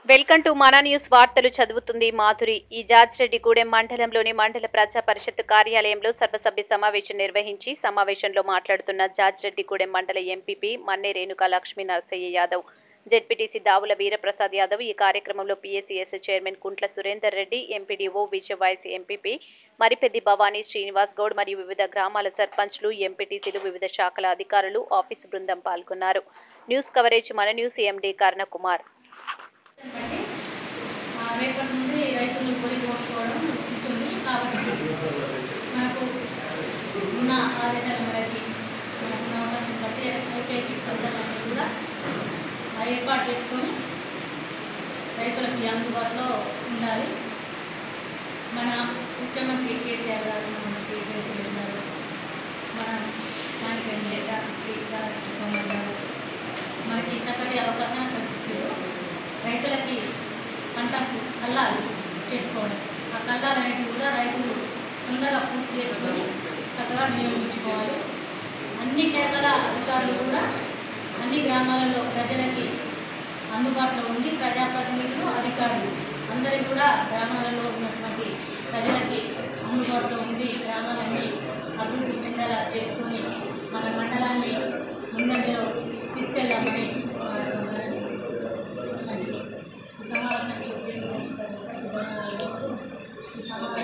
welcome to మన news వార్తలు చదువుతుంది మాధురి ఈ జాజిరెడ్డిగూడెం మండలంలోని మండల ప్రజా పరిషత్ కార్యాలయంలో సర్వసభ్య సమావేశం నిర్వహించి సమావేశంలో మాట్లాడుతున్న జాజిరెడ్డిగూడెం మండల ఎంపీపీ మన్నే రేణుకా లక్ష్మీ నరసయ్య యాదవ్ జెడ్పీటీసీ దావుల వీరప్రసాద్ యాదవ్ ఈ కార్యక్రమంలో PSCS chairman Kuntla Surender Reddy MPDO విజయవాయిస్ ఎంపీపీ మరిపెద్ది భవానీ శ్రీనివాస్ గౌడ్ మరియు వివిధ గ్రామాల సర్పంచ్లు ఎంపీటీసీలు వివిధ శాఖల అధికారులు ఆఫీసు బృందం పాల్గొన్నారు న్యూస్ కవరేజ్ మన న్యూస్ ఎండీ కర్ణకుమార్ బట్టి ఆ, రేపటి నుండి రైతులు పొలి కోసుకోవడం ఉంటుంది కాబట్టి మనకు ఉన్న ఆదేశాల మేరకి మనకున్న అవకాశం బట్టి ఐకేపీ సందర్భాన్ని కూడా ఆ, ఏర్పాటు చేసుకొని రైతులకి అందుబాటులో ఉండాలి మన ముఖ్యమంత్రి కేసీఆర్ గారు మన శ్రీ కేసీఆర్ గారు మన స్థానిక ఎమ్మెల్యే డాక్టర్ శ్రీ రాధాకృష్ణ కుమార్ గారు మనకి చక్కటి అవకాశం కల్పించారు రైతులకి పంటకు కల్లాలు చేసుకోవడం ఆ కల్లాలు అనేవి కూడా రైతులు తొందరగా పూర్తి చేసుకొని చక్కగా వినియోగించుకోవాలి అన్ని శాఖల అధికారులు కూడా అన్ని గ్రామాలలో ప్రజలకి అందుబాటులో ఉండి ప్రజాప్రతినిధులు అధికారులు అందరికీ కూడా గ్రామాలలో ఉన్నటువంటి ప్రజలకి అందుబాటులో ఉండి గ్రామాలన్నీ అభివృద్ధి చెందేలా చేసుకొని మన మండలాన్ని ముందంజలో తీసుకెళ్ళామని ఆ, ఈ సమావేశానికి వచ్చిన ఈ సమావేశం